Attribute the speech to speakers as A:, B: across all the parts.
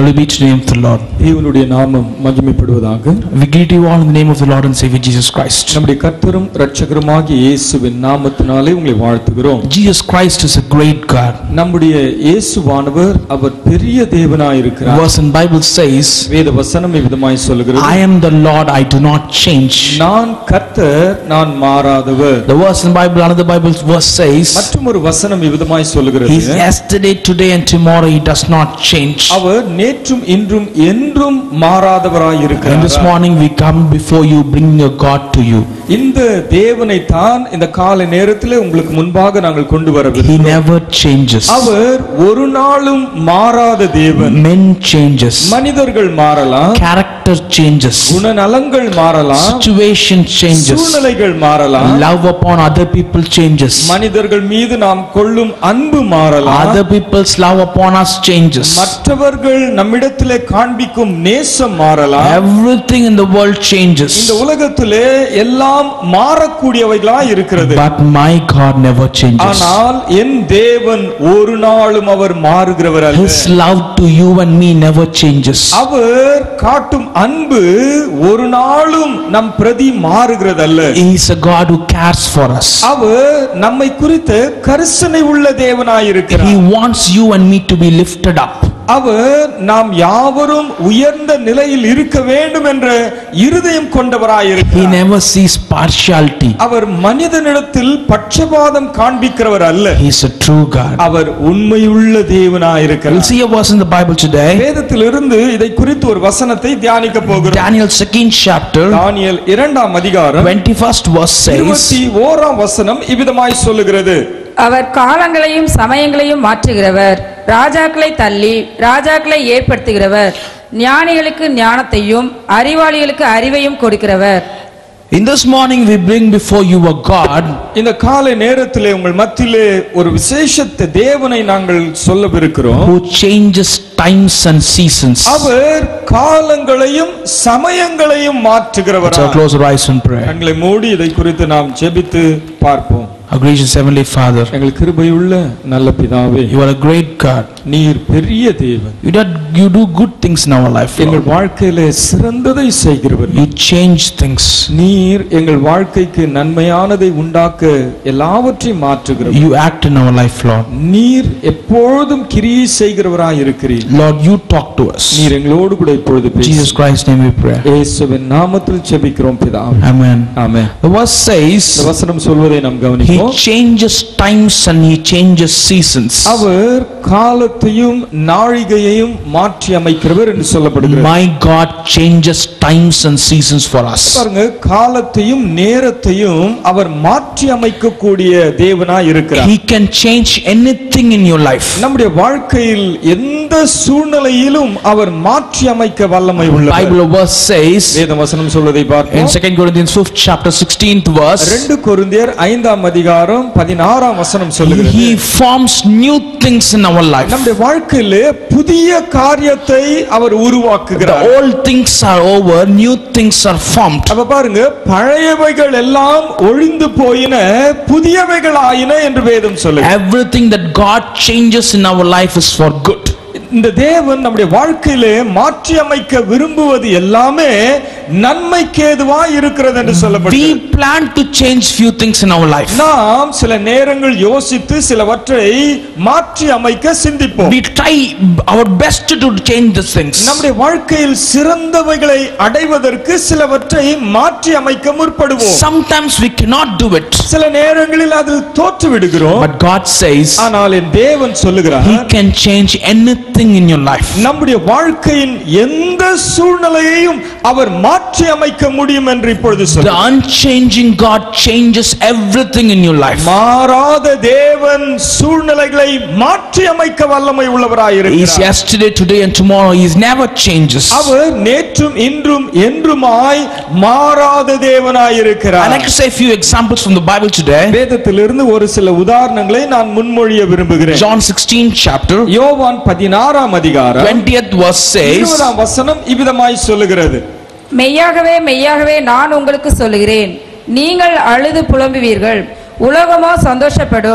A: Glory be to the name of the Lord.
B: தேவனுடைய நாமம் மகிமைப்படுவதாக
A: We greet you all in the name of the Lord and Savior Jesus Christ.
B: நம்முடைய கர்த்தரும் இரட்சகருமாகிய இயேசுவின் நாமத்தினாலே உங்களை வாழ்த்துகிறோம்
A: Jesus Christ is a great God.
B: நம்முடைய இயேசுவானவர் அவர் பெரிய தேவனாயிருக்கிறார்
A: Verse in Bible says,
B: வேத வசனம் இவ்விதமாய் சொல்லுகிறது
A: I am the Lord, I do not change.
B: நான் கர்த்தர் நான் மாறாதவர்
A: The verse in Bible, another Bible verse says,
B: மற்றும் ஒரு வசனம் இவ்விதமாய் சொல்லுகிறது
A: He's yesterday, today and tomorrow, He does not change.
B: அவர் நேற்றும் இன்றும் என்றும் மாறாதவராய்
A: And this
B: இருக்கிறார்
A: morning we come before you, bringing a God to you.
B: இந்த தேவனை தான் இந்த காலை நேரத்திலே உங்களுக்கு முன்பாக நாங்கள் கொண்டு
A: He
B: வரவில்லை
A: never changes.
B: அவர் ஒரு நாளும் மாறாத தேவன்
A: Men changes.
B: மனிதர்கள் மாறலாம்
A: Character changes.
B: குணநலங்கள் மாறலாம்
A: Situation changes.
B: சூழ்நிலைகள் மாறலாம்
A: Love upon other people changes.
B: மனிதர்கள் மீது நாம் கொள்ளும் அன்பு மாறலாம்
A: Other people's love upon us changes.
B: மற்றவர்கள் நம்மிடத்திலே காண்பிக்கும் நேசம் மாறலாம்
A: Everything in the world changes.
B: இந்த உலகத்திலே எல்லாம் மாறக்கூடியவைகளா இருக்கிறது
A: But my God never changes.
B: ஆனால் என் தேவன் ஒரு நாளும் அவர் மாறுகிறவர் அல்ல
A: His love to you and me never changes.
B: அவர் காட்டும் அன்பு ஒரு நாளும் நம் பிரதி மாறுகிறதல்ல
A: He is a God who cares for us.
B: அவர் நம்மை குறித்து கரிசனை உள்ள
A: He
B: தேவனாயிருக்கிறார்
A: wants you and me to be lifted up.
B: அவர் நாம் யாவரும் உயர்ந்த நிலையில் இருக்க வேண்டும் என்ற இருதயம்
A: He
B: கொண்டவராயிருக்கிறார்
A: never sees partiality.
B: அவர் மனிதனிடத்தில் பட்சபாதம் காண்பிக்கிறவர் அல்ல
A: He is a true God.
B: அவர் உண்மையுள்ள
A: We'll
B: தேவனாயிருக்கிறார்
A: see a verse in the Bible today.
B: வேதத்திலிருந்து இதை குறித்து ஒரு வசனத்தை தியானிக்க போகிறோம்
A: Daniel second chapter,
B: தானியேல் இரண்டாம் அதிகாரம்
A: 21st verse says,
B: இருபத்தி ஓராம் வசனம் இவ்விதமாய் சொல்லுகிறது
C: அவர் காலங்களையும் சமயங்களையும் மாற்றுகிறவர் ராஜாக்களை தள்ளி ராஜாக்களை ஏற்படுத்துகிறவர் ஞானிகளுக்கு ஞானத்தையும் அறிவாளிகளுக்கு அறிவையும் கொடுக்கிறவர்
A: In this morning we bring before you a God
B: இந்த காலை நேரத்திலே உங்கள் மத்தியிலே ஒரு விசேஷத்த தேவனை நாங்கள் சொல்லவிருக்கிறோம்
A: who changes times and seasons.
B: அவர் காலங்களையும் சமயங்களையும் மாற்றுகிறவர்
A: Let's all close our eyes and pray.
B: கண்களை மூடி இதை குறித்து நாம் ஜெபித்து பார்ப்போம்
A: Our gracious Heavenly Father,
B: எங்கள் கிருபையுள்ள நல்ல பிதாவே
A: you are a great God.
B: நீர் பெரிய தேவன்
A: You, do, you do good things in our life.
B: எங்கள்
A: Lord.
B: வாழ்க்கையிலே சிறந்ததை செய்கிறவர்
A: You change things.
B: நீர் எங்கள் வாழ்க்கைக்கு நன்மையானதை உண்டாக்க எல்லாவற்றையும் மாற்றுகிறவர்
A: You act in our life, Lord.
B: நீர் எப்பொழுதும் கிரியை செய்கிறவராய் இருக்கிறீர்
A: Lord, you talk to us.
B: நீர் எங்களோடு கூட இப்பொழுது
A: In Jesus
B: பேசும்
A: Christ's name we pray.
B: இயேசுவின் நாமத்தில் செபிக்கிறோம் பிதாவே
A: Amen.
B: ஆமென்
A: The verse
B: இந்த
A: says,
B: வசனம் சொல்வதை நாம்
A: He
B: கவனிப்போம்
A: changes times and He changes seasons.
B: அவர் காலத்தையும் நாழிகையையும் மாற்றி அமைக்கிறவர் என்று சொல்லப்படுகிறார்
A: My God changes times and seasons for us.
B: பாருங்க காலத்தையும் நேரத்தையும் அவர் மாற்றி அமைக்கக்கூடிய தேவனாய் இருக்கிறார்
A: He can change anything in your life.
B: நம்முடைய வாழ்க்கையில் எந்த சூழ்நிலையிலும் அவர் மாற்றி அமைக்க வல்லமை உள்ளவர்
A: Bible verse says
B: வேத வசனம் சொல்வதை
A: in
B: பார்ப்போம்
A: 2 Corinthians 5th chapter 16th verse,
B: ரெண்டு கொரிந்தியர் ஐந்தாம் அதிகாரம் பதினாறாம் வசனம் சொல்லுகிறது
A: He forms new things in our life.
B: நம்முடைய வாழ்க்கையிலே புதிய காரியத்தை அவர்
A: The
B: உருவாக்குகிறார்
A: old things are over, new things are formed.
B: அப்ப பாருங்க பழையவைகள் எல்லாம் ஒழிந்து போயின புதியவைகள் ஆயின என்று வேதம் சொல்லுங்க
A: Everything that God changes in our life is for good.
B: இந்த தேவன் நம்முடைய வாழ்க்கையிலே மாற்றி அமைக்க விரும்புவது எல்லாமே நன்மைக்கேதுவா இருக்கிறது என்று சொல்லப்படுகிறது
A: We plan to change few things in our life.
B: நாம் சில நேரங்கள் யோசித்து சிலவற்றை மாற்றி அமைக்க சிந்திப்போம்
A: We try our best to change these things.
B: நம்முடைய வாழ்க்கையில் சிறந்தவைகளை அடைவதற்கு சிலவற்றை மாற்றி அமைக்க முற்படுவோம்
A: Sometimes we cannot do it.
B: சில நேரங்களில் அதில் தோற்று விடுகிறோம்
A: But God says
B: ஆனால் என் தேவன் சொல்லுகிறார்
A: He can change anything in your life.
B: நம்முடைய வாழ்க்கையின் எந்த சூழ்நிலையையும் அவர் மாற்றி அமைக்க முடியும் என்று இப்பொழுது
A: The
B: சொல்லுகிறார்
A: unchanging God changes everything in your life.
B: மாறாத தேவன் சூழ்நிலைகளை மாற்றி அமைக்க வல்லமை
A: He's
B: உள்ளவராயிருக்கிறார்
A: yesterday, today, and tomorrow. He never changes.
B: அவர் நேற்றும் இன்றும் என்றுமாய் மாறாத
A: I'd
B: தேவனாயிருக்கிறார்
A: like to say a few examples from the Bible today.
B: வேதத்திலிருந்து ஒரு சில உதாரணங்களை நான் முன்மொழிய விரும்புகிறேன்
A: John 16 chapter
B: யோவான் பதினாறாம் அதிகாரம்
A: 20th verse says,
B: இருபதாம் வசனம் இவ்விதமாய் சொல்லுகிறது
C: மெய்யாகவே மெய்யாகவே நான் உங்களுக்கு சொல்லுகிறேன் நீங்கள் அழுது புலம்புவீர்கள் உலகமோ சந்தோஷப்படும்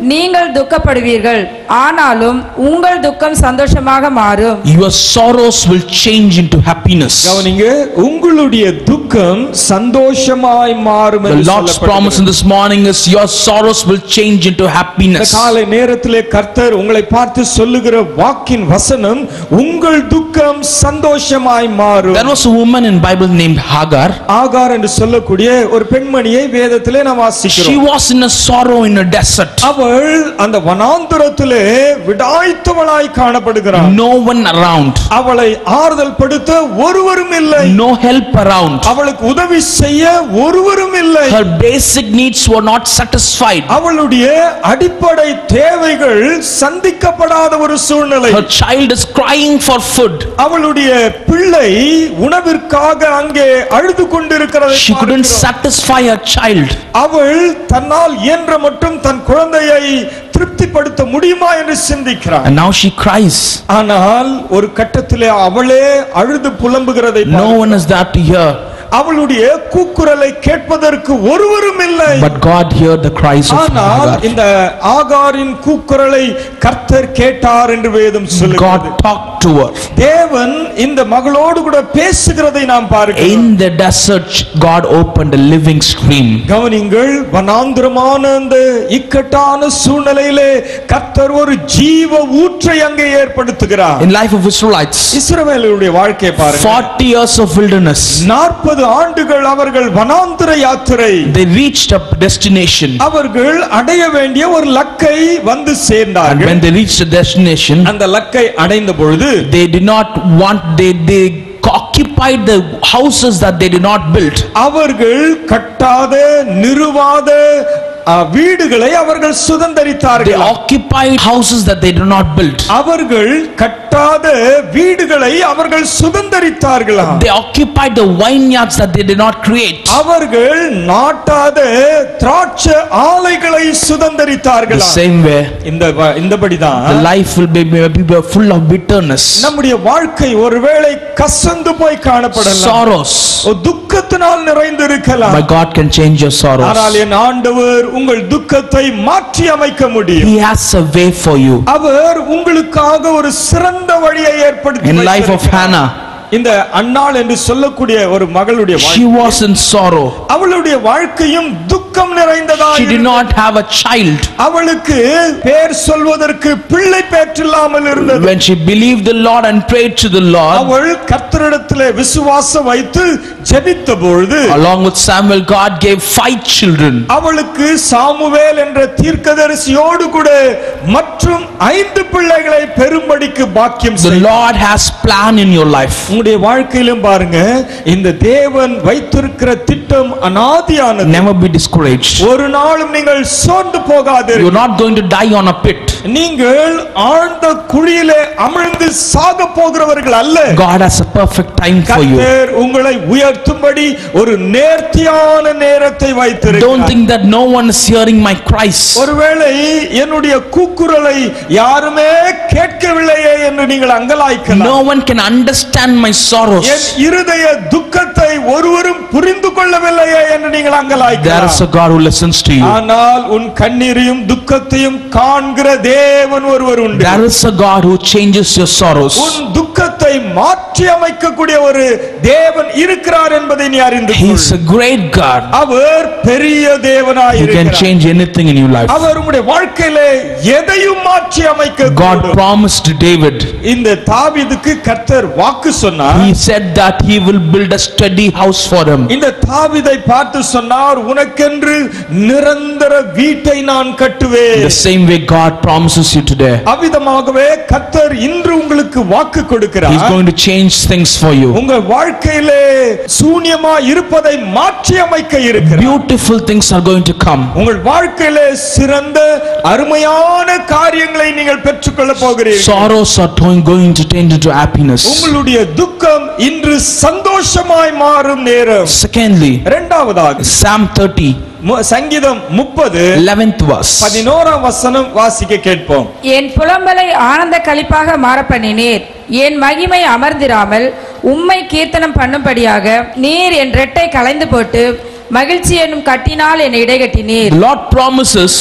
C: நீங்கள் துக்கப்படுவீர்கள் ஆனாலும் உங்கள் துக்கம் சந்தோஷமாக மாறும்
A: Your sorrows will change into happiness.
B: கவனிங்க உங்களுடைய துக்கம் சந்தோஷமாய் மாறும்
A: The
B: என்று
A: Lord's
B: சொல்லப்படுகிறது.
A: promise in this morning is your sorrows will change into
B: இந்த
A: happiness.
B: காலை நேரத்திலே கர்த்தர் உங்களை பார்த்து சொல்லுகிற வாக்கின் வசனம் உங்கள் துக்கம் சந்தோஷமாய் மாறும்
A: There was a woman in Bible named Hagar.
B: ஆகார் என்று சொல்லக்கூடிய ஒரு பெண்மணியை வேதத்திலே நாம்
A: She
B: வாசிக்கிறோம்
A: was in a sorrow in a desert.
B: அவள் அந்த வனாந்தரத்திலே விடாய்த்தவளாய் காணப்படுகிறாள்
A: No one around.
B: அவளை ஆறுதல் படுத்த ஒருவரும் இல்லை
A: No help around.
B: அவளுக்கு உதவி செய்ய ஒருவரும் இல்லை
A: Her basic needs were not satisfied.
B: அவளுடைய அடிப்படை தேவைகள் சந்திக்கப்படாத ஒரு சூழ்நிலை
A: Her child is crying for food.
B: அவளுடைய பிள்ளை உணவிற்காக அங்கே அழுது கொண்டிருக்கிறதை
A: She couldn't
B: பார்க்கிறோம்.
A: satisfy her child.
B: அவள் தன்னால் இயன்ற மட்டும் தன் குழந்தையை திருப்திப்படுத்த முடியுமா என்று சிந்திக்கிறார்
A: And now she cries.
B: ஆனால் ஒரு கட்டத்திலே அவளே அழுது புலம்புகிறதை
A: No
B: பார்க்கிறோம்.
A: one is there to hear.
B: அவளுடைய கூக்குரலை கேட்பதற்கு ஒருவரும் இல்லை
A: But God heard the cries of
B: ஆனால்
A: Hagar.
B: இந்த ஆகாரின் கூக்குரலை கர்த்தர் கேட்டார் என்று வேதம் சொல்லுகிறது
A: God talked to her.
B: தேவன் இந்த மகளோடு கூட பேசுகிறதை நாம் பார்க்கிறோம்
A: In the desert, God opened a living stream.
B: கவனிங்கள் வனாந்திரமான அந்த இக்கட்டான சூழ்நிலையிலே கர்த்தர் ஒரு ஜீவ ஊற்றை அங்கே ஏற்படுத்துகிறார்
A: In life of Israelites,
B: இஸ்ரவேலுடைய வாழ்க்கையை பாருங்க
A: 40 years of wilderness,
B: நாற்பது ஆண்டுகள் அவர்கள் வனாந்திர யாத்திரை
A: they reached a destination.
B: அவர்கள் அடைய வேண்டிய ஒரு லக்கை வந்து
A: And
B: சேர்ந்தார்கள்
A: when they reached the destination,
B: அந்த லக்கை அடைந்த பொழுது
A: they did not want, they, they occupied the houses that they did not build.
B: அவர்கள் கட்டாத நிறுவாத அ, வீடுகளை அவர்கள்
A: They
B: சுதந்தரித்தார்கள்
A: occupied houses that they did not build.
B: அவர்கள் கட்டாத வீடுகளை அவர்கள் சுதந்தரித்தார்களாம்
A: They occupied the vineyards that they did not create.
B: அவர்கள் நாட்டாத திராட்சை ஆலைகளை
A: The
B: சுதந்தரித்தார்களாம்
A: same way,
B: இந்த வ- இந்தபடிதான்
A: the life will be, be be full of bitterness,
B: நம்முடைய வாழ்க்கை ஒருவேளை கசந்து போய் காணப்படலாம்
A: sorrows.
B: ஒரு துக்கத்தினால் நிறைந்து இருக்கலாம்
A: But God can change your sorrows.
B: ஆனால் என் ஆண்டவர் உங்கள் துக்கத்தை மாற்றி அமைக்க முடியும்
A: He has a way for you.
B: அவர் உங்களுக்காக ஒரு சிறந்த வழியை ஏற்படுத்தி
A: In life of
B: வைத்திருக்கிறார்.
A: Hannah,
B: இந்த அன்னாள் என்று சொல்லக்கூடிய ஒரு மகளுடைய
A: she
B: வாழ்க்கை
A: was in sorrow.
B: அவளுடைய வாழ்க்கையும் துக்கம் நிறைந்ததா
A: She did not have a child.
B: அவளுக்கு பேர் சொல்வதற்கு பிள்ளை பேற்றில்லாமல் இருந்தது
A: When she believed the Lord and prayed to the Lord,
B: அவள் கர்த்தரிடத்திலே விசுவாசம் வைத்து ஜெபித்த பொழுது
A: along with Samuel, God gave five children.
B: அவளுக்கு சாமுவேல் என்ற தீர்க்கதரிசியோடு கூட மற்றும் ஐந்து பிள்ளைகளை பெரும்படிக்கு பாக்கியம்
A: The
B: செய்தார்.
A: Lord has plan in your life.
B: உங்களுடைய வாழ்க்கையிலும் பாருங்க இந்த தேவன் வைத்திருக்கிற திட்டம் அனாதியானது
A: Never be discouraged.
B: ஒரு நாளும் நீங்கள் சோர்ந்து போகாதீர்கள்
A: You're not going to die on a pit.
B: நீங்கள் ஆழ்ந்த குழியிலே அமிழ்ந்து சாக போகிறவர்கள் அல்ல
A: God has a perfect time for you.
B: கர்த்தர் உங்களை உயர்த்தும்படி ஒரு நேர்த்தியான நேரத்தை
A: Don't
B: வைத்திருக்கிறார்
A: think that no one is hearing my cries.
B: ஒருவேளை என்னுடைய கூக்குரலை யாருமே கேட்கவில்லையே என்று நீங்கள் அங்கலாய்க்கலாம்
A: No one can understand my
B: N
A: sorrows.
B: இருதய துக்கத்தை ஒருவரும் புரிந்து கொள்ளவில்லையே என்று நீங்கள்
A: There
B: அங்கலாய்க்கலாம்
A: is a God who listens to you.
B: ஆனால் உன் கண்ணீரையும் துக்கத்தையும் காண்கிற தேவன் ஒருவர் உண்டு
A: There is a God who changes your sorrows.
B: உன் துக்கத்தை மாற்றி அமைக்கக்கூடிய ஒரு தேவன் இருக்கிறார் என்பதை நீ அறிந்து
A: He
B: கொள்.
A: is a great God.
B: அவர் பெரிய தேவனாய்
A: He can
B: இருக்கிறார்
A: change anything in your life.
B: அவர் உங்களுடைய வாழ்க்கையிலே எதையும் மாற்றி அமைக்க
A: God
B: கூடும்.
A: promised David,
B: இந்த தாவீதுக்கு கர்த்தர் வாக்கு சொன்னார்
A: He said that He will build a steady house for him.
B: இந்த தாவீதை பார்த்து சொன்னார் உனக்கென்று நிரந்தர வீட்டை நான் கட்டுவேன்
A: The same way God promises you today.
B: அவ்விதமாகவே கர்த்தர் இன்று உங்களுக்கு வாக்கு
A: He's
B: கொடுக்கிறார்
A: going to change things for you.
B: உங்க வாழ்க்கையிலே சூன்யமா இருப்பதை மாற்றி அமைக்க இருக்கிறார்
A: Beautiful things are going to come.
B: உங்கள் வாழ்க்கையிலே சிறந்த அருமையான காரியங்களை நீங்கள் பெற்றுக்கொள்ள போகிறீர்கள்
A: Sorrows are to- going to change into happiness.
B: உங்களுடைய துக்கம் இன்று சந்தோஷமாய் மாறும் நேரம்
A: Secondly,
B: இரண்டாவதாக
A: Psalm 30,
B: மு- சங்கீதம் முப்பது
A: 11th verse.
B: பதினோராம் வசனம் வாசிக்க கேட்போம்
C: என் புலம்பலை ஆனந்த களிப்பாக மாறப்பண்ணினீர் என் மகிமை அமர்ந்திராமல் உம்மை கீர்த்தனம் பண்ணும்படியாக நீர் என் ரெட்டை களைந்து போட்டு மகிழ்ச்சி என்னும் கட்டினால் என்னை இடைகட்டினீர்
A: The Lord promises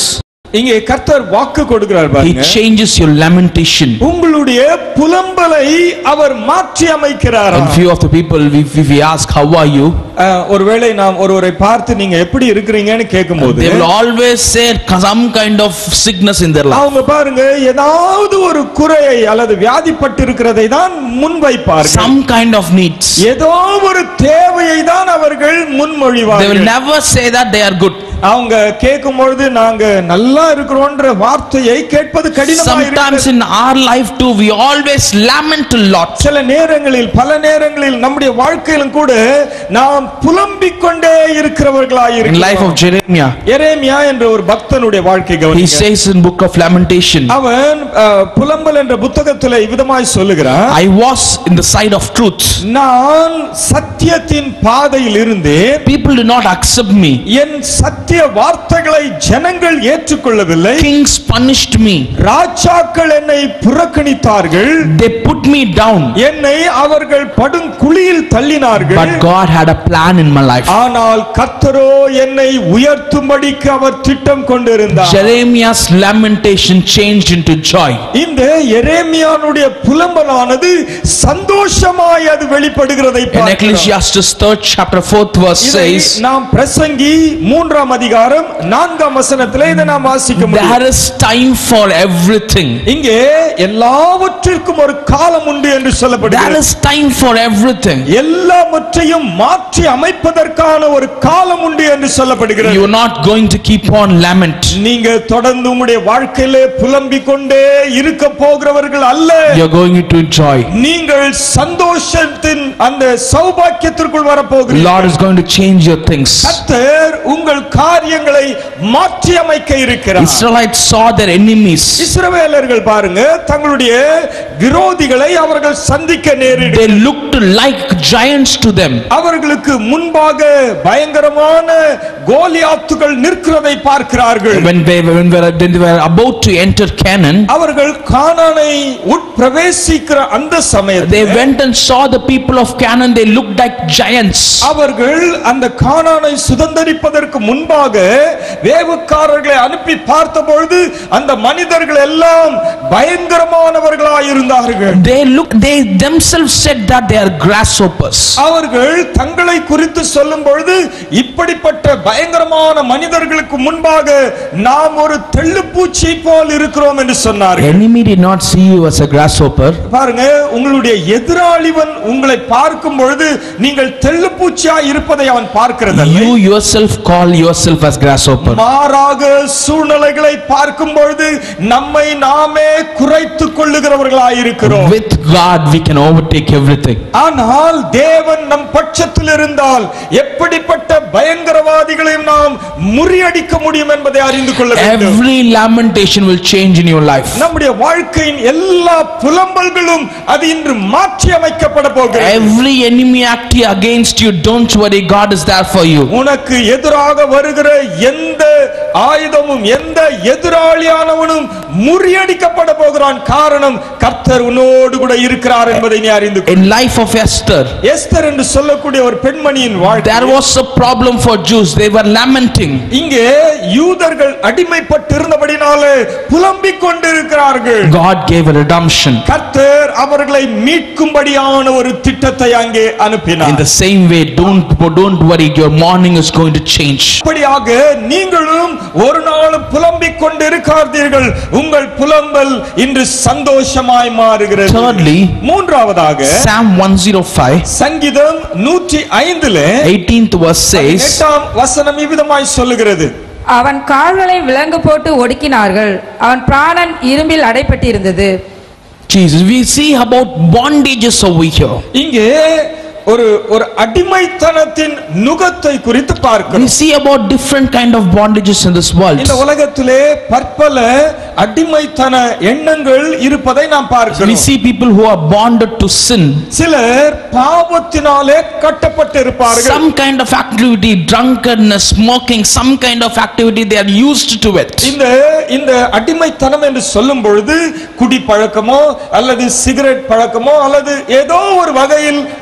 B: இங்கே கர்த்தர் வாக்கு கொடுக்கிறார்
A: He
B: பாருங்க
A: changes your lamentation.
B: உங்களுடைய புலம்பலை அவர் மாற்றி அமைக்கிறார்
A: And few of the people, if, if we ask, How are you?
B: ஒருவேளை நாம் ஒருவரை பார்த்து நீங்க எப்படி இருக்கிறீங்கன்னு கேட்கும்போது
A: They will always say some kind of sickness in their life.
B: அவங்க பாருங்க ஏதாவது ஒரு குறையை அல்லது வியாதிப்பட்டு இருக்கிறதை தான் முன்வைப்பார்கள்
A: Some kind of needs.
B: ஏதோ ஒரு தேவையை தான் அவர்கள்
A: They will
B: முன்மொழிவார்கள்
A: never say that they are good.
B: அவங்க கேட்கும் பொழுது நாங்க நல்லா இருக்கிறோன்ற வார்த்தையை கேட்பது கடினமா
A: Sometimes
B: இருக்கிறது.
A: in our life too, we always lament a lot.
B: சில நேரங்களில் பல நேரங்களில் நம்முடைய வாழ்க்கையிலும் கூட நாம் புலம்பிக் கொண்டே இருக்கிறவர்களாய்
A: In life of
B: இருக்கிறோம்
A: Jeremiah,
B: எரேமியா என்ற ஒரு பக்தனுடைய வாழ்க்கை
A: he
B: கவனிங்க
A: says in book of Lamentation,
B: அவன் அஹ், புலம்பல் என்ற புத்தகத்தில் இவ்விதமாய் சொல்லுகிறான்
A: I was in the side of truth.
B: நான் சத்தியத்தின் பாதையில் இருந்தேன்
A: People did not accept me.
B: என் சத்திய வார்த்தைகளை ஜனங்கள் ஏற்றுக்கொள்ளவில்லை
A: Kings punished me.
B: ராஜாக்கள் என்னை புறக்கணித்தார்கள்
A: They put me down.
B: என்னை அவர்கள் படும் குழியில் தள்ளினார்கள்
A: But God had a plan in my life.
B: ஆனால் கர்த்தரோ என்னை உயர்த்தும்படிக்கு அவர் திட்டம் கொண்டிருந்தார்
A: Jeremiah's lamentation changed into joy.
B: இந்த எரேமியானுடைய புலம்பலானது சந்தோஷமாய் அது வெளிப்படுகிறதை
A: In
B: பார்க்கிறோம்.
A: Ecclesiastes 3rd chapter 4th verse
B: இதை
A: says,
B: நாம் பிரசங்கி மூன்றாம் அதிகாரம் நான்காம் வசனத்திலே இதை நாம் வாசிக்க முடியும்
A: There is time for everything.
B: இங்கே எல்லாவற்றிற்கும் ஒரு காலம் உண்டு என்று
A: There
B: சொல்லப்படுகிறது
A: is time for everything.
B: எல்லாவற்றையும் மாற்றி அமைப்பதற்கான ஒரு காலம் உண்டு என்று சொல்லப்படுகிறது
A: You are not going to keep on lament.
B: நீங்க தொடர்ந்து உங்களுடைய வாழ்க்கையிலே புலம்பிக் கொண்டே இருக்க போகிறவர்கள் அல்ல
A: You are going to enjoy.
B: நீங்கள் சந்தோஷத்தின் அந்த சௌபாக்கியத்திற்குள் வரப்போகிறீர்கள்
A: Lord is going to change your things.
B: கர்த்தர் உங்கள் காரியங்களை மாற்றி அமைக்க இருக்கிறார்
A: Israelites saw their enemies.
B: இஸ்ரவேலர்கள் பாருங்க தங்களுடைய விரோதிகளை அவர்கள் சந்திக்க நேரிடும்
A: They looked like giants to them.
B: அவர்களுக்கு முன்பாக பயங்கரமான கோலியாத்துகள் நிற்கிறதை பார்க்கிறார்கள்
A: When they, when they were- when they were about to enter Canaan,
B: அவர்கள் கானானை உட்பிரவேசிக்கிற அந்த
A: they
B: சமயத்தில்
A: went and saw the people of Canaan. They looked like giants.
B: அவர்கள் அந்த கானானை சுதந்தரிப்பதற்கு முன்பாக வேவுக்காரர்களை அனுப்பி பார்த்த பொழுது அந்த மனிதர்கள் எல்லாம் பயங்கரமானவர்களாய் இருந்தார்கள்
A: They look. They themselves said that they are grasshoppers.
B: அவர்கள் தங்களை குறித்து சொல்லும் பொழுது இப்படிப்பட்ட பயங்கரமான மனிதர்களுக்கு முன்பாக நாம் ஒரு தெள்ளுப்பூச்சி போல் இருக்கிறோம் என்று சொன்னார்கள்
A: Enemy did not see you as a grasshopper.
B: பாருங்க உங்களுடைய எதிராளிவன் உங்களை பார்க்கும் பொழுது நீங்கள் தெள்ளுப்பூச்சியா இருப்பதை அவன் பார்க்கிறதல்ல
A: You yourself call yourself as grasshopper.
B: மாறாக சூழ்நிலைகளை பார்க்கும் பொழுது நம்மை நாமே குறைத்துக் கொள்ளுகிறவர்களாய் இருக்கிறோம்
A: With God, we can overtake everything.
B: ஆனால் தேவன் நம் பட்சத்தில் இருந்தால் எப்படிப்பட்ட பயங்கரவாதிகளையும் நாம் முறியடிக்க முடியும் என்பதை அறிந்து கொள்ள வேண்டும்
A: Every lamentation will change in your life.
B: நம்முடைய வாழ்க்கையின் எல்லா புலம்பல்களும் அது இன்று மாற்றி அமைக்கப்பட போகிறது
A: Every enemy acting against you, don't worry, God is there for you.
B: உனக்கு எதிராக வருகிற எந்த ஆயுதமும் எந்த எதிராளியானவனும் முறியடிக்கப்பட போகிறான் காரணம் கர்த்தர் உன்னோடு கூட இருக்கிறார் என்பதை நீ அறிந்து கொள்
A: In life of Esther,
B: Esther என்று சொல்லக்கூடிய ஒரு பெண்மணியின் வாழ்க்கை
A: there was a problem for Jews. They were lamenting.
B: இங்கே யூதர்கள் அடிமைப்பட்டு இருந்தபடினாலே புலம்பிக் கொண்டிருக்கிறார்கள்
A: God gave a redemption.
B: கர்த்தர் அவர்களை மீட்கும்படியான ஒரு திட்டத்தை அங்கே
A: In
B: அனுப்பினார்
A: the same way, don't, don't worry, your morning is going to change.
B: அப்படியாக நீங்களும் ஒரு நாள் புலம்பிக் கொண்டு இருக்காதீர்கள் உங்கள் புலம்பல் இன்று சந்தோஷமாய் மாறுகிறது
A: Thirdly,
B: மூன்றாவதாக
A: Psalm 105,
B: சங்கீதம் நூற்றி ஐந்துல
A: 18th verse says,
B: எட்டாம் வசனம் இவ்விதமாய் சொல்லுகிறது
C: அவன் கால்களை விலங்கு போட்டு ஒடுக்கினார்கள் அவன் பிராணன் இரும்பில் அடைப்பட்டிருந்தது
A: Jesus, we see about bondages over here.
B: இங்கே ஒரு ஒரு அடிமைத்தனத்தின் நுகத்தை குறித்து
A: We
B: பார்க்கிறோம்
A: see about different kind of bondages in this world.
B: இந்த உலகத்திலே பற்பல அடிமைத்தன எண்ணங்கள் இருப்பதை நாம்
A: We
B: பார்க்கிறோம்
A: see people who are bonded to sin.
B: சிலர் பாவத்தினாலே கட்டப்பட்டு இருப்பார்கள்
A: Some kind of activity, drunkenness, smoking, some kind of activity, they are used to it.
B: இந்த இந்த அடிமைத்தனம் என்று சொல்லும் பொழுது குடி பழக்கமோ அல்லது சிகரெட் பழக்கமோ அல்லது ஏதோ ஒரு வகையில் அடிமை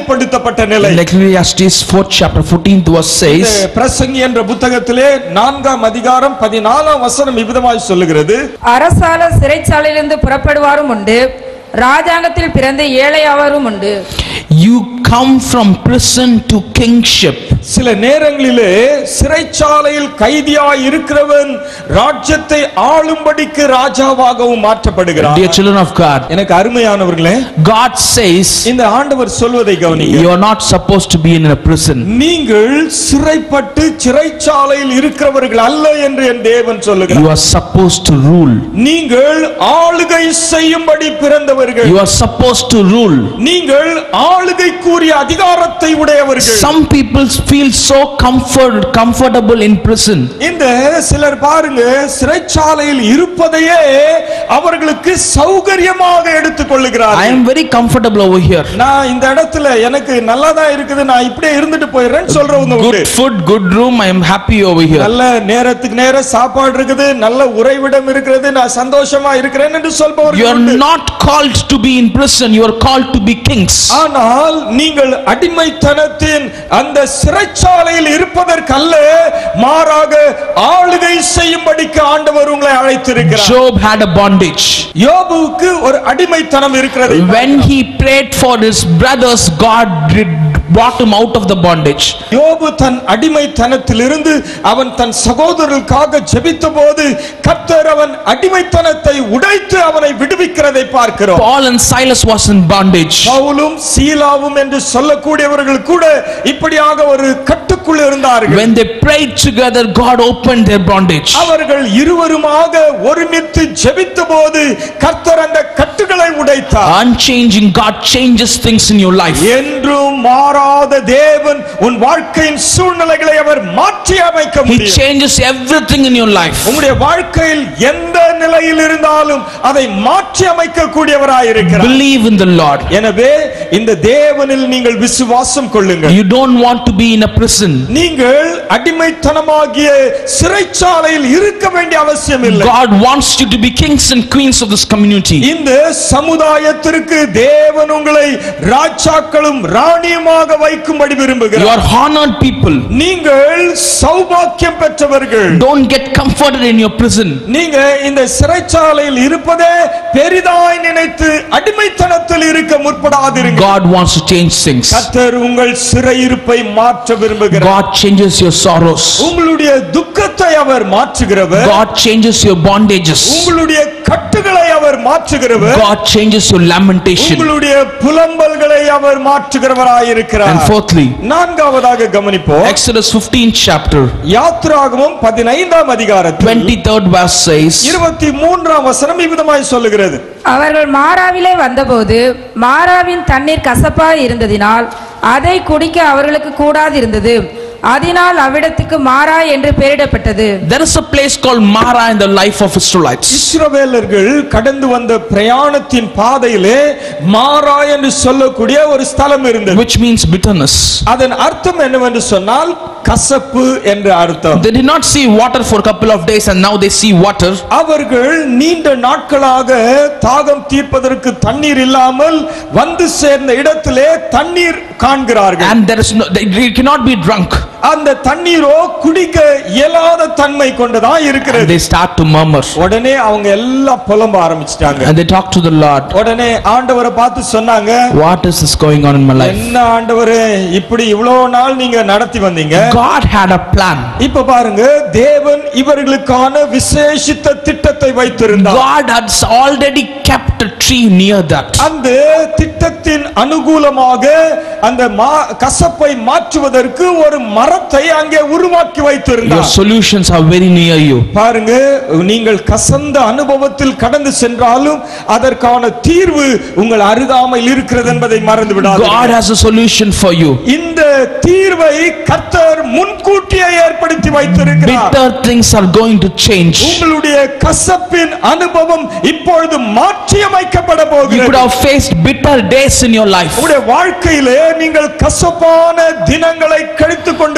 B: அடிமைப்படுத்தப்பட்ட நிலை
A: In Ecclesiastes 4th chapter 14th verse
B: இந்த
A: says,
B: பிரசங்கி என்ற புத்தகத்திலே நான்காம் அதிகாரம் பதினாலாம் வசனம் இவ்விதமாய் சொல்லுகிறது
C: அரசால சிறைச்சாலையிலிருந்து புறப்படுவாரும் உண்டு ராஜாங்கத்தில் பிறந்து ஏழையாவாரும் உண்டு
A: You come from prison to kingship.
B: சில நேரங்களிலே சிறைச்சாலையில் கைதியாய் இருக்கிறவன் ராஜ்யத்தை ஆளும்படிக்கு ராஜாவாகவும் மாற்றப்படுகிறான்
A: Dear children of God,
B: எனக்கு அருமையானவர்களே
A: God says
B: இந்த ஆண்டவர் சொல்வதை கவனிங்க
A: you are not supposed to be in a prison.
B: நீங்கள் சிறைப்பட்டு சிறைச்சாலையில் இருக்கிறவர்கள் அல்ல என்று என் தேவன்
A: You
B: சொல்லுகிறார்
A: are supposed to rule.
B: நீங்கள் ஆளுகை செய்யும்படி பிறந்தவர்கள்
A: You are supposed to rule.
B: நீங்கள் ஆளுகைக்குரிய அதிகாரத்தை உடையவர்கள்
A: Some people feel so comfort, comfortable in prison.
B: இந்த சிலர் பாருங்க சிறைச்சாலையில் இருப்பதையே அவர்களுக்கு சௌகரியமாக எடுத்துக்
A: I
B: கொள்ளுகிறார்கள்
A: am very comfortable over here.
B: நான் இந்த இடத்துல எனக்கு நல்லா தான் இருக்குது நான் இப்படியே இருந்துட்டு போயிடுறேன்னு சொல்றவங்க உண்டு
A: Good food, good room, I am happy over here.
B: நல்ல நேரத்துக்கு நேரம் சாப்பாடு இருக்குது நல்ல உறைவிடம் இருக்கிறது நான் சந்தோஷமா இருக்கிறேன் என்று
A: You
B: சொல்பவர்கள்
A: are
B: உண்டு.
A: not called to be in prison, you are called to be kings.
B: ஆனால் நீங்கள் அடிமைத்தனத்தின் அந்த சிறைச்சாலையில் இருப்பதற்கல்ல மாறாக ஆளுகை செய்யும்படிக்கு ஆண்டவர் உங்களை அழைத்திருக்கிறார்
A: Job had a bondage.
B: யோபுவுக்கு ஒரு அடிமைத்தனம் இருக்கிறது
A: When he prayed for his brothers, God did- brought him out of the bondage.
B: யோபு தன் அடிமைத்தனத்திலிருந்து அவன் தன் சகோதரர்களுக்காக ஜெபித்த போது கர்த்தர் அவன் அடிமைத்தனத்தை உடைத்து அவனை விடுவிக்கிறதை பார்க்கிறோம்
A: Paul and Silas was in bondage.
B: பவுலும் சீலாவும் என்று சொல்லக்கூடியவர்கள் கூட இப்படியாக ஒரு கட்டுக்குள் இருந்தார்கள்
A: When they prayed together, God opened their bondage.
B: அவர்கள் இருவருமாக ஒருமித்து ஜெபித்த போது கர்த்தர் அந்த கட்டுகளை உடைத்தார்
A: Unchanging God changes things in your life.
B: என்றும் மாறாத தேவன் உன் வாழ்க்கையின் சூழ்நிலைகளை அவர் மாற்றி அமைக்க
A: He
B: முடியும்
A: changes everything in your life.
B: உங்களுடைய வாழ்க்கையில் எந்த நிலையில் இருந்தாலும் அதை மாற்றி அமைக்க கூடியவராயிருக்கிறார்
A: Believe in the Lord.
B: எனவே இந்த தேவனில் நீங்கள் விசுவாசம் கொள்ளுங்கள்
A: You don't want to be in a prison.
B: நீங்கள் அடிமைத்தனமாகிய சிறைச்சாலையில் இருக்க வேண்டிய அவசியம் இல்லை
A: God wants you to be kings and queens of this community.
B: இந்த சமுதாயத்திற்கு தேவன் உங்களை ராஜாக்களும் ராணியுமாக வைக்கும்படி
A: You
B: விரும்புகிறார்
A: are honored people.
B: நீங்கள் சௌபாக்கியம் பெற்றவர்கள்
A: Don't get comforted in your prison.
B: நீங்க இந்த சிறைச்சாலையில் இருப்பதே பெரிதாய் நினைத்து அடிமைத்தனத்தில் இருக்க முற்படாதிருங்க
A: God wants to change things.
B: கர்த்தர் உங்கள் சிறையிருப்பை மாற்ற விரும்புகிறார்
A: God changes your sorrows.
B: உங்களுடைய துக்கத்தை அவர் மாற்றுகிறவர்
A: God changes your bondages.
B: உங்களுடைய கட்டுகளை அவர் மாற்றுகிறவர்
A: God changes your lamentation.
B: உங்களுடைய புலம்பல்களை அவர் மாற்றுகிறவராயிருக்கிறார்
A: And fourthly,
B: நான்காவதாக கவனிப்போம்
A: Exodus 15th chapter,
B: யாத்ராகமம் பதினைந்தாம் அதிகாரத்தில்
A: 23rd verse says,
B: இருபத்தி மூன்றாம் வசனம் இவ்விதமாய் சொல்லுகிறது
C: அவர்கள் மாறாவிலே வந்தபோது மாறாவின் தண்ணீர் கசப்பாய் இருந்ததினால் அதை குடிக்க அவர்களுக்கு கூடாதிருந்தது அதனால் அவ்விடத்துக்கு மாறா என்று பெயரிடப்பட்டது
A: There is a place called Mara in the life of Israelites.
B: இஸ்ரவேலர்கள் கடந்து வந்த பிரயாணத்தின் பாதையிலே மாறா என்று சொல்லக்கூடிய ஒரு ஸ்தலம் இருந்தது
A: which means bitterness.
B: அதன் அர்த்தம் என்னவென்று சொன்னால் கசப்பு என்ற அர்த்தம்
A: They did not see water for a couple of days and now they see water.
B: அவர்கள் நீண்ட நாட்களாக தாகம் தீர்ப்பதற்கு தண்ணீர் இல்லாமல் வந்து சேர்ந்த இடத்திலே தண்ணீர் காண்கிறார்கள்
A: And there is no, they, they cannot be drunk.
B: அந்த தண்ணீரோ குடிக்க இயலாத தன்மை கொண்டதா
A: And
B: இருக்கிறது
A: they start to murmur.
B: உடனே அவங்க எல்லாம் புலம்ப ஆரம்பிச்சிட்டாங்க
A: And they talk to the Lord.
B: உடனே ஆண்டவரை பார்த்து சொன்னாங்க
A: What is this going on in my life?
B: என்ன ஆண்டவரே இப்படி இவ்வளவு நாள் நீங்க நடத்தி வந்தீங்க
A: God had a plan.
B: இப்ப பாருங்க தேவன் இவர்களுக்கான விசேஷித்த திட்டத்தை வைத்திருந்தார்
A: God had already kept a tree near that.
B: அந்த திட்டத்தின் அனுகூலமாக அந்த மா- கசப்பை மாற்றுவதற்கு ஒரு மரத்தை அங்கே உருவாக்கி
A: Your
B: வைத்திருந்தார்
A: solutions are very near you.
B: பாருங்க நீங்கள் கசந்த அனுபவத்தில் கடந்து சென்றாலும் அதற்கான தீர்வு உங்கள் அருகாமையில் இருக்கிறது என்பதை மறந்து
A: God
B: விடாது
A: has a solution for you.
B: இந்த தீர்வை கர்த்தர் முன்கூட்டியே ஏற்படுத்தி வைத்திருக்கிறார்
A: Bitter things are going to change.
B: உங்களுடைய கசப்பின் அனுபவம் இப்பொழுது மாற்றி அமைக்கப்பட
A: You could
B: போகிறது
A: have faced bitter days in your life.
B: உங்களுடைய வாழ்க்கையிலே நீங்கள் கசப்பான தினங்களை கழித்துக் கொண்டு வந்திருக்கலாம்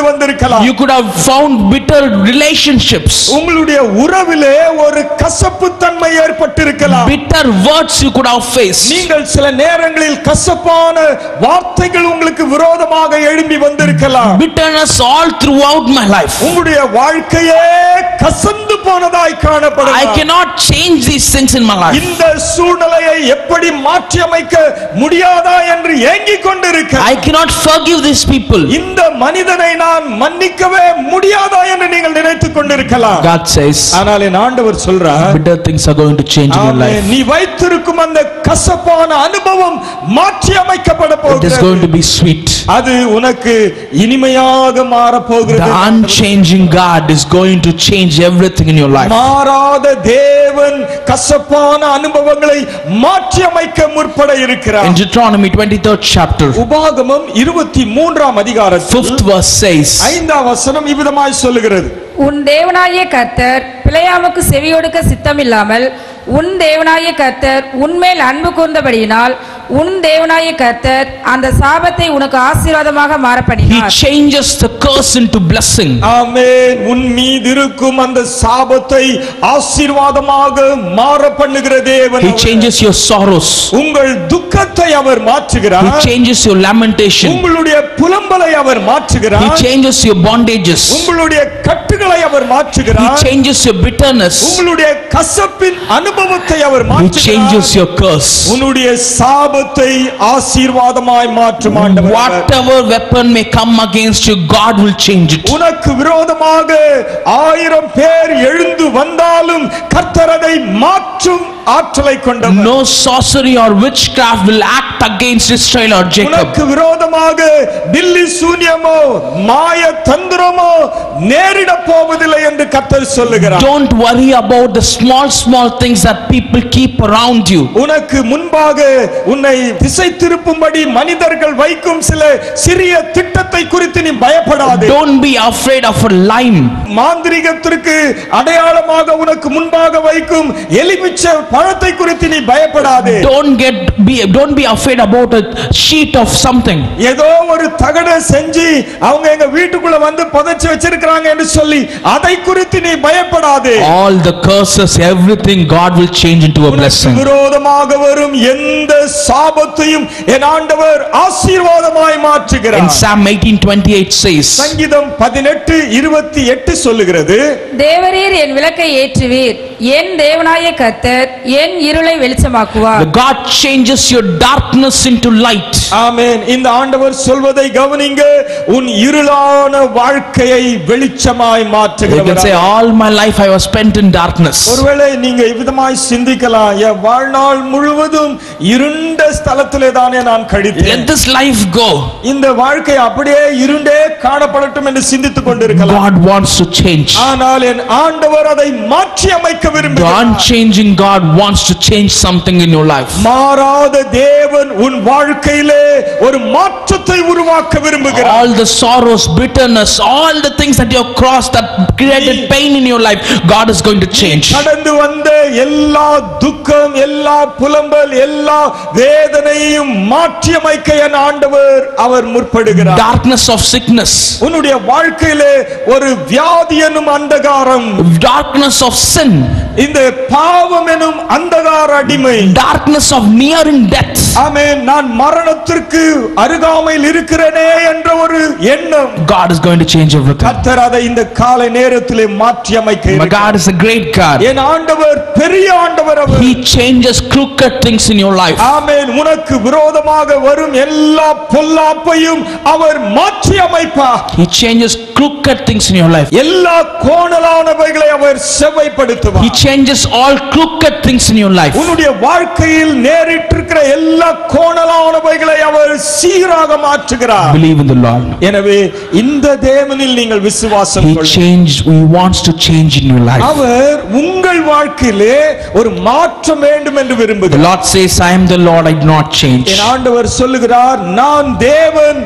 B: இருக்கலாம்
A: You could have found bitter relationships.
B: உங்களுடைய உறவிலே ஒரு கசப்பு தன்மை ஏற்பட்டிருக்கலாம்
A: Bitter words you could have faced.
B: நீங்கள் சில நேரங்களில் கசப்பான வார்த்தைகள் உங்களுக்கு விரோதமாக எழும்பி வந்திருக்கலாம்
A: Bitterness all throughout my life.
B: உங்களுடைய வாழ்க்கையே கசந்து போனதாய்
A: I
B: காணப்படும்
A: cannot change these things in my life.
B: இந்த சூழ்நிலையை எப்படி மாற்றி அமைக்க முடியாதா என்று ஏங்கிக் கொண்டிருக்க
A: I cannot forgive these people.
B: இந்த மனிதனை நான் மன்னிக்கவே முடியாதா என்று நீங்கள் நினைத்துக் கொண்டிருக்கலாம்
A: God says,
B: ஆனால் என் ஆண்டவர் சொல்றார்
A: bitter things are going to change in your
B: amen.
A: life.
B: நீ வைத்திருக்கும் அந்த கசப்பான அனுபவம் மாற்றி அமைக்கப்பட
A: It is going
B: போகிறது
A: to be sweet.
B: அது உனக்கு இனிமையாக மாறப்
A: The
B: போகிறது
A: unchanging God is going to change everything in your life.
B: மாறாத தேவன் கசப்பான அனுபவங்களை மாற்றி அமைக்க முற்பட இருக்கிறார்
A: In Deuteronomy 23rd chapter,
B: உபாகமம் இருபத்தி மூன்றாம் அதிகாரத்தில்
A: 5th verse says,
B: ஐந்தாம் வசனம் இவ்விதமாய் சொல்லுகிறது
C: உன் தேவனாகிய கர்த்தர் பிழையாமுக்கு செவியொடுக்க சித்தமில்லாமல் உன் தேவனாகிய கர்த்தர் உன்மேல் அன்பு கூர்ந்தபடியினால் உன் தேவனாகிய கர்த்தர் அந்த சாபத்தை உனக்கு ஆசீர்வாதமாக
A: He
C: மாறப்படினார்
A: changes the curse into blessing.
B: ஆமென் உன் மீது இருக்கும் அந்த சாபத்தை ஆசீர்வாதமாக மாற பண்ணுகிற தேவன்
A: He
B: our.
A: changes your sorrows.
B: உங்கள் துக்கத்தை அவர்
A: He
B: மாற்றுகிறார்
A: changes your lamentation.
B: உங்களுடைய புலம்பலை அவர்
A: He
B: மாற்றுகிறார்
A: changes your bondages.
B: உங்களுடைய கட்டுகளை அவர்
A: He
B: மாற்றுகிறார்
A: changes your bitterness.
B: உங்களுடைய கசப்பின் அனுபவத்தை அவர்
A: He
B: மாற்றுகிறார்
A: changes your curse.
B: உன்னுடைய சாபத்தை ஆசீர்வாதமாய் மாற்றும் ஆண்டவர் அவர்.
A: Whatever weapon may come against you, God will change it.
B: உனக்கு விரோதமாக ஆயிரம் பேர் எழுந்து வந்தாலும் கர்த்தர் அதை மாற்றும் ஆற்றலை கொண்டவர்
A: No sorcery or witchcraft will act against Israel or Jacob.
B: உனக்கு விரோதமாக பில்லி சூன்யமோ மாய தந்திரமோ நேரிட போவதில்லை என்று கர்த்தர் சொல்லுகிறார்
A: Don't worry about the small, small things that people keep around you.
B: உனக்கு முன்பாக உன்னை திசை திருப்பும்படி மனிதர்கள் வைக்கும் சில சிறிய திட்டத்தை குறித்து நீ பயப்படாதே
A: Don't be afraid of a lime.
B: மாந்திரிகத்திற்கு அடையாளமாக உனக்கு முன்பாக வைக்கும் எலுமிச்சை பழத்தை குறித்து நீ பயப்படாதே
A: Don't get be don't be afraid about a sheet of something.
B: ஏதோ ஒரு தகட செஞ்சு அவங்க எங்க வீட்டுக்குள்ள வந்து புதைச்சு வச்சிருக்கிறாங்க என்று சொல்லி அதை குறித்து நீ பயப்படாதே
A: All the curses, everything God will change into a
B: உனக்கு
A: blessing.
B: விரோதமாக வரும் எந்த சாபத்தையும் என் ஆண்டவர் ஆசீர்வாதமாய்
A: In
B: மாற்றுகிறார்
A: Psalm 18:28 says,
B: சங்கீதம் பதினெட்டு இருபத்தி எட்டு சொல்லுகிறது
C: தேவரீர் என் விளக்கை ஏற்றுவீர் என் தேவனாய கர்த்தர் என் இருளை வெளிச்சமாக்குவார்
A: The God changes your darkness into light.
B: ஆமென் இந்த ஆண்டவர் சொல்வதை கவனிங்க உன் இருளான வாழ்க்கையை வெளிச்சமாய்
A: You can say,
B: மாற்றுகிறவர்
A: All my life I was spent in darkness.
B: ஒருவேளை நீங்க இவ்விதமாய் சிந்திக்கலாம் என் வாழ்நாள் முழுவதும் இருண்ட ஸ்தலத்திலே தானே நான்
A: Let
B: கழித்தேன்
A: this life go.
B: இந்த வாழ்க்கை அப்படியே இருண்டே காணப்படட்டும் என்று சிந்தித்துக் கொண்டிருக்கலாம்
A: God wants to change.
B: ஆனால் என் ஆண்டவர் அதை மாற்றி அமைக்க
A: The
B: விரும்புகிறார்
A: unchanging God wants to change something in your life.
B: மாறாத தேவன் உன் வாழ்க்கையிலே ஒரு மாற்றத்தை உருவாக்க விரும்புகிறார்
A: All the sorrows, bitterness, all the things that you have crossed that created pain in your life, God is going to change.
B: கடந்து வந்த எல்லா துக்கம் எல்லா புலம்பல் எல்லா வேதனையும் மாற்றி அமைக்க என் ஆண்டவர் அவர் முற்படுகிறார்
A: Darkness of sickness,
B: உன்னுடைய வாழ்க்கையிலே ஒரு வியாதி எனும் அந்தகாரம்
A: darkness of sin,
B: இந்த பாவம் எனும் அந்தகார அடிமை
A: darkness of nearing death.
B: ஆமென் நான் மரணத்திற்கு அருகாமையில் இருக்கிறேனே என்ற ஒரு எண்ணம்
A: God is going to change everything.
B: கர்த்தர் அதை இந்த காலை நேரத்திலே மாற்றி அமைக்க
A: My
B: இருக்கிறார்.
A: God is a great God.
B: என் ஆண்டவர் பெரிய ஆண்டவர் அவர்
A: He changes crooked things in your life.
B: ஆமென் உனக்கு விரோதமாக வரும் எல்லா பொல்லாப்பையும் அவர் மாற்றி அமைப்பார்
A: He changes crooked things in your life.
B: எல்லா கோணலானவைகளை அவர்
A: He
B: செவ்வைப்படுத்துவார்
A: changes all crooked things in your life.
B: உன்னுடைய வாழ்க்கையில் நேரிட்டிருக்கிற எல்லா கோணலானவைகளை அவர் சீராக மாற்றுகிறார்
A: Believe in the Lord.
B: எனவே இந்த தேவனில் நீங்கள் விசுவாசம்
A: He
B: கொள்ளுங்கள்.
A: changed, He wants to change in your life.
B: அவர் உங்கள் வாழ்க்கையிலே ஒரு மாற்றம் வேண்டும் என்று
A: The
B: விரும்புகிறார்
A: Lord says, I am the Lord, I do not change.
B: என் ஆண்டவர் சொல்லுகிறார் நான் தேவன்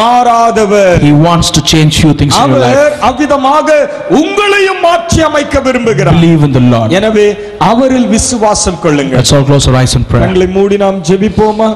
B: மாறாதவர்
A: He wants to change few things in your life.
B: அவர் அவ்விதமாக உங்களையும் மாற்றி அமைக்க விரும்புகிறார்
A: Believe in the Lord.
B: எனவே அவரில் விசுவாசம் கொள்ளுங்கள்
A: Let's all close our eyes and pray.
B: கண்களை மூடி நாம் ஜெபிப்போமா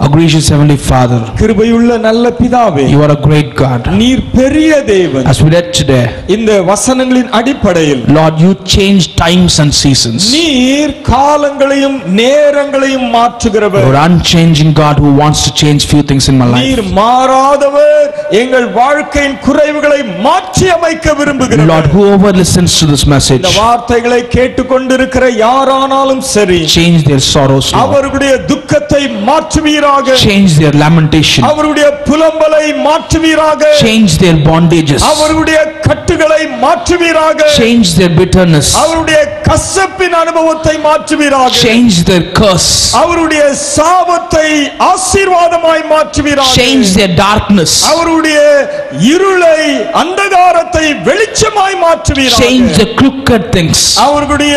A: Our gracious Heavenly Father,
B: கிருபையுள்ள நல்ல பிதாவே
A: you are a great God.
B: நீர் பெரிய தேவன்
A: As we read today,
B: இந்த வசனங்களின் அடிப்படையில்
A: Lord, you change times and seasons.
B: நீர் காலங்களையும் நேரங்களையும் மாற்றுகிறவர்
A: You're unchanging God who wants to change few things in my
B: நீர்
A: life.
B: மாறாதவர் எங்கள் வாழ்க்கையின் குறைவுகளை மாற்றி அமைக்க
A: Lord,
B: விரும்புகிறவர்
A: whoever listens to this message,
B: இந்த வார்த்தைகளை கேட்டுக்கொண்டிருக்கிற யாரானாலும் சரி
A: change their sorrows, Lord.
B: அவர்களுடைய துக்கத்தை மாற்றுவீராக
A: Change their lamentation.
B: அவருடைய புலம்பலை மாற்றுவீராக
A: Change their bondages.
B: அவருடைய கட்டுகளை மாற்றுவீராக
A: Change their bitterness.
B: அவருடைய கசப்பின் அனுபவத்தை மாற்றுவீராக
A: Change their curse.
B: அவருடைய சாபத்தை ஆசீர்வாதமாய் மாற்றுவீராக
A: Change their darkness.
B: அவருடைய இருளை அந்தகாரத்தை வெளிச்சமாய்
A: Change
B: மாற்றுவீராக
A: the crooked things.
B: அவர்களுடைய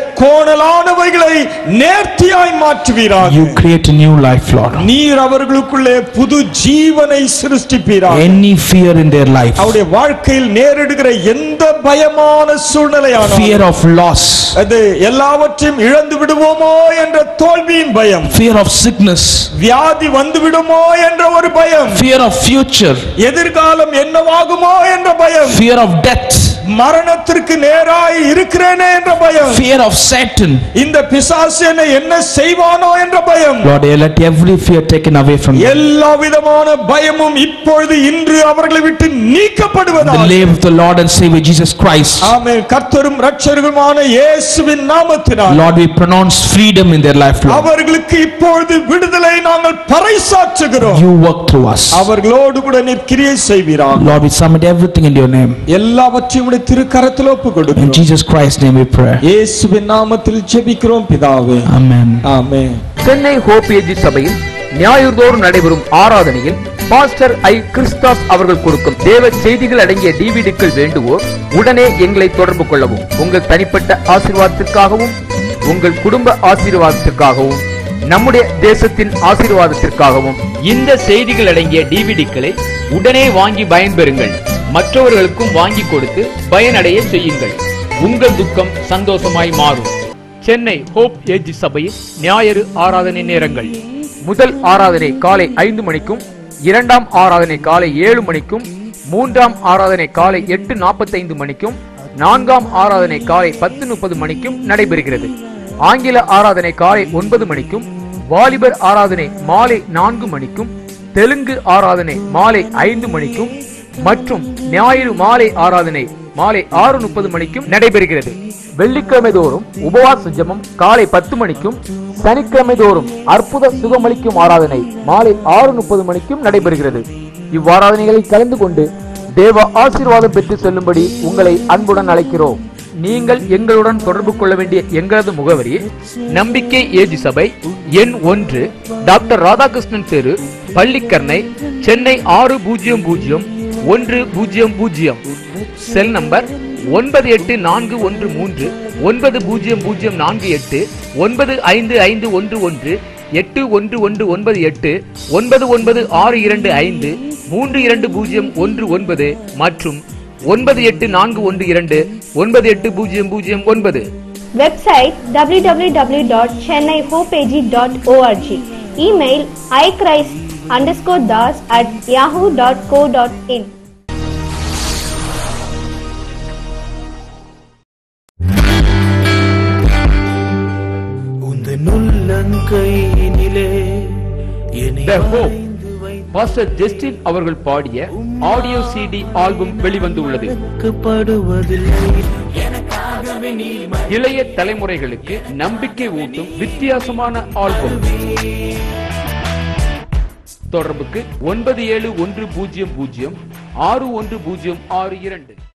B: கோணலானவைகளை நேர்த்தியாய் மாற்றுவீராக
A: You create a new life, Lord.
B: நீர் அவர்களுக்குள்ளே புது ஜீவனை சிருஷ்டிப்பீராக
A: Any fear in their life,
B: அவருடைய வாழ்க்கையில் நேரிடுகிற எந்த பயமான சூழ்நிலையான
A: fear of loss,
B: அது எல்லாவற்றையும் இழந்து விடுவோமோ என்ற தோல்வியின் பயம்
A: fear of sickness,
B: வியாதி வந்து விடுமோ என்ற ஒரு பயம்
A: fear of future,
B: எதிர்காலம் என்னவாகுமோ என்ற பயம்
A: fear of death,
B: மரணத்திற்கு நேராய் இருக்கிறேனே என்ற பயம்
A: fear of Satan.
B: இந்த பிசாசு என்னை என்ன செய்வானோ என்ற பயம்
A: Lord, let every fear taken away from them.
B: எல்லா விதமான பயமும் இப்பொழுது இன்று அவர்களை விட்டு
A: The
B: நீக்கப்படுவதாக
A: name of the Lord and Savior Jesus Christ.
B: ஆமென் கர்த்தரும் ரட்சகருமான இயேசுவின் நாமத்தினால்
A: Lord, we pronounce freedom in their life, Lord.
B: அவர்களுக்கு இப்பொழுது விடுதலை நாங்கள் பறைசாற்றுகிறோம்
A: You work through us.
B: அவர்களோடு கூட நீர் கிரியை செய்வீராக
A: Lord, we submit everything into your name.
B: எல்லாவற்றையும் உடைய திருக்கரத்தில் ஒப்பு
A: In
B: கொடுக்கிறோம்
A: Jesus Christ's name we pray.
B: இயேசுவின் நாமத்தில் ஜெபிக்கிறோம் பிதாவே
A: Amen.
B: Amen
D: Chennai hope A சபையில் ஞாயிறுதோறும் நடைபெறும் ஆராதனையில் பாஸ்டர் ஐ கிறிஸ்தாஸ் அவர்கள் கொடுக்கும் தேவ செய்திகள் அடங்கிய டிவிடிக்கள் வேண்டுவோர் உடனே எங்களை தொடர்பு கொள்ளவும் உங்கள் தனிப்பட்ட ஆசீர்வாதத்திற்காகவும் உங்கள் குடும்ப ஆசீர்வாதத்திற்காகவும் நம்முடைய தேசத்தின் ஆசீர்வாதத்திற்காகவும் இந்த செய்திகள் அடங்கிய டிவிடிக்களை உடனே வாங்கி பயன்பெறுங்கள் மற்றவர்களுக்கும் வாங்கி கொடுத்து பயனடைய செய்யுங்கள் உங்கள் துக்கம் சந்தோஷமாய் மாறும் சென்னை ஹோப் ஏஜ் சபையில் ஞாயிறு ஆராதனை நேரங்கள் முதல் ஆராதனை காலை ஐந்து மணிக்கும் இரண்டாம் ஆராதனை காலை ஏழு மணிக்கும் மூன்றாம் ஆராதனை காலை எட்டு நாற்பத்தைந்து மணிக்கும் நான்காம் ஆராதனை காலை பத்து முப்பது மணிக்கும் நடைபெறுகிறது ஆங்கில ஆராதனை காலை ஒன்பது மணிக்கும் வாலிபர் ஆராதனை மாலை நான்கு மணிக்கும் தெலுங்கு ஆராதனை மாலை ஐந்து மணிக்கும் மற்றும் ஞாயிறு மாலை ஆராதனை மாலை ஆறு முப்பது மணிக்கும் நடைபெறுகிறது வெள்ளிக்கிழமை தோறும் உபவாச ஜெபம் காலை பத்து மணிக்கும் சனிக்கிழமை தோறும் அற்புத சுகமளிக்கும் ஆராதனை மாலை ஆறு முப்பது மணிக்கும் நடைபெறுகிறது இவ்வாராதனைகளில் கலந்து கொண்டு தேவ ஆசீர்வாதம் பெற்று செல்லும்படி உங்களை அன்புடன் அழைக்கிறோம் நீங்கள் எங்களுடன் தொடர்பு கொள்ள வேண்டிய எங்களது முகவரி நம்பிக்கை ஏஜி சபை எண் ஒன்று டாக்டர் ராதாகிருஷ்ணன் தெரு பள்ளிக்கரணை சென்னை ஆறு பூஜ்ஜியம் பூஜ்ஜியம் ஒன்று பூஜ்ஜியம் பூஜ்ஜியம் செல் நம்பர் ஒன்பது எட்டு நான்கு ஒன்று மூன்று ஒன்பது பூஜ்ஜியம் பூஜ்ஜியம் நான்கு எட்டு ஒன்பது ஐந்து ஐந்து ஒன்று ஒன்று எட்டு ஒன்று ஒன்று ஒன்பது எட்டு ஒன்பது ஒன்பது ஆறு இரண்டு ஐந்து மூன்று இரண்டு பூஜ்ஜியம் ஒன்று ஒன்பது மற்றும் ஒன்பது எட்டு நான்கு ஒன்று இரண்டு ஒன்பது எட்டு பூஜ்ஜியம் பூஜ்ஜியம் ஒன்பது
E: Website www.chennaihopeag.org. Email ichrist underscore das at yahoo.co.in.
F: உந்தன் உள்ளங்கையினிலே என்னை
D: The Hope.
F: வரைந்து
D: பாஸ்டர் ஜஸ்டின் அவர்கள் பாடிய ஆடியோ சிடி ஆல்பம் வெளிவந்துள்ளது
F: வைக்கப்படுவதில்லை
D: இளைய தலைமுறைகளுக்கு நம்பிக்கை ஊட்டும் வித்தியாசமான ஆல்பம் தொடர்புக்கு ஒன்பது ஏழு ஒன்று பூஜ்ஜியம் பூஜ்ஜியம் ஆறு ஒன்று பூஜ்ஜியம் ஆறு இரண்டு